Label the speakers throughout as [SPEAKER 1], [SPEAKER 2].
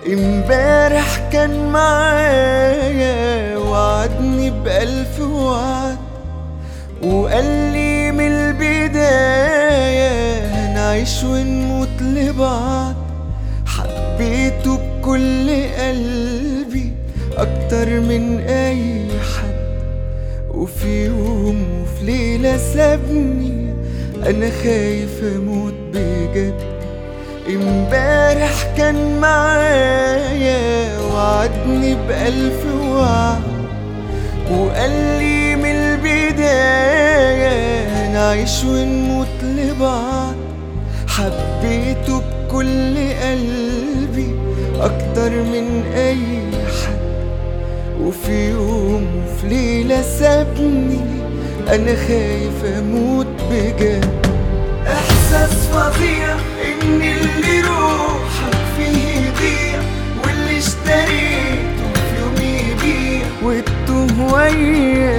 [SPEAKER 1] امبارح كان معايا وعدني بألف وعد وقال لي من البداية هنعيش ونموت لبعض حبيته بكل قلبي أكتر من أي حد وفي يوم وفي ليلة سابني أنا خايف أموت بجد امبارح كان معايا وعدني بألف وعد وقال لي من البداية هنعيش ونموت لبعض حبيته بكل قلبي أكتر من أي حد وفي يوم وفي ليلة سابني أنا خايف أموت بجد إحساس فظيع إن اللي روحك فيه يضيع واللي اشتريته في يوم يبيع والتوه ويا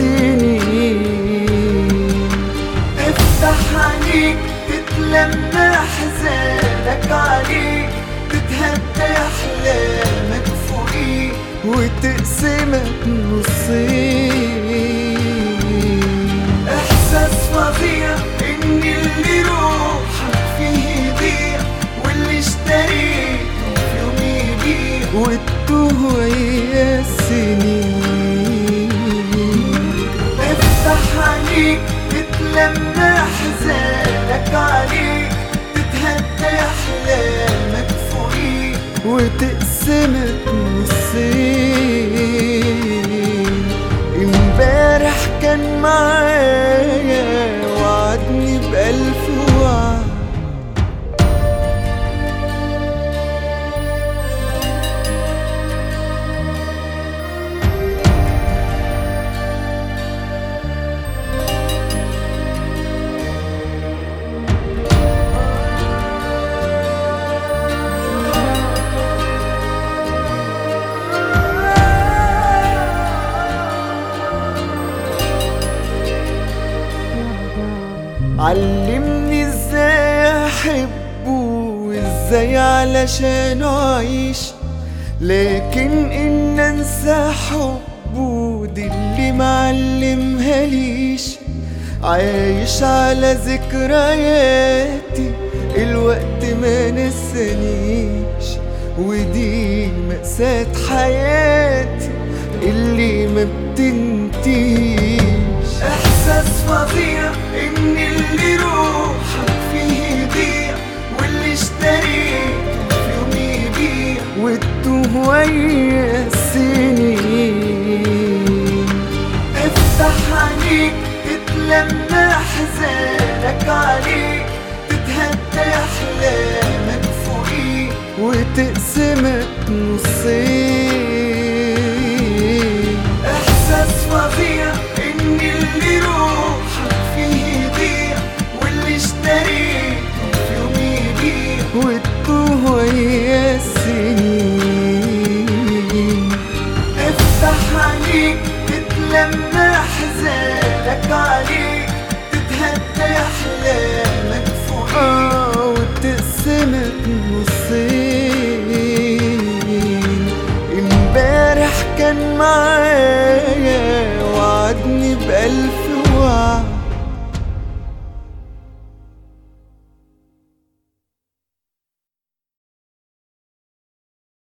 [SPEAKER 1] السنين افتح عينيك تتلمى حزانك عليك تتهدى أحلامك فوقيك وتقسمك نصين إحساس فظيع إن اللي روحك فيه يضيع واللي اشتريته في يوم يبيع والتوه ويا السنين افتح عينيك تتلمى حزانك عليك تتهدى أحلامك فوقيك وتقسمك نصين امبارح كان معايا وعدني بألف وعد علمني ازاي احبه وازاي علشان اعيش لكن ان انسى حبه دي اللي معلمها ليش عايش على ذكرياتي الوقت ما نسانيش ودي مأساة حياتي اللي ما بتنتهيش احساس فظيع ان اللي روحك فيه يضيع واللي اشتريته في يوم يبيع والتوه ويا السنين افتح عينيك تتلمى حزانك عليك تتهدى احلامك فوقيك وتقسمك نصين احساس فظيع ان اللي روحك فيه يضيع واللي اشتريته في يوم يبيع والتوه ويا السنين افتح عينيك تتلمى حزانك عليك تتهدى احلامك فوقيك اه وتقسمك نصين امبارح كان معايا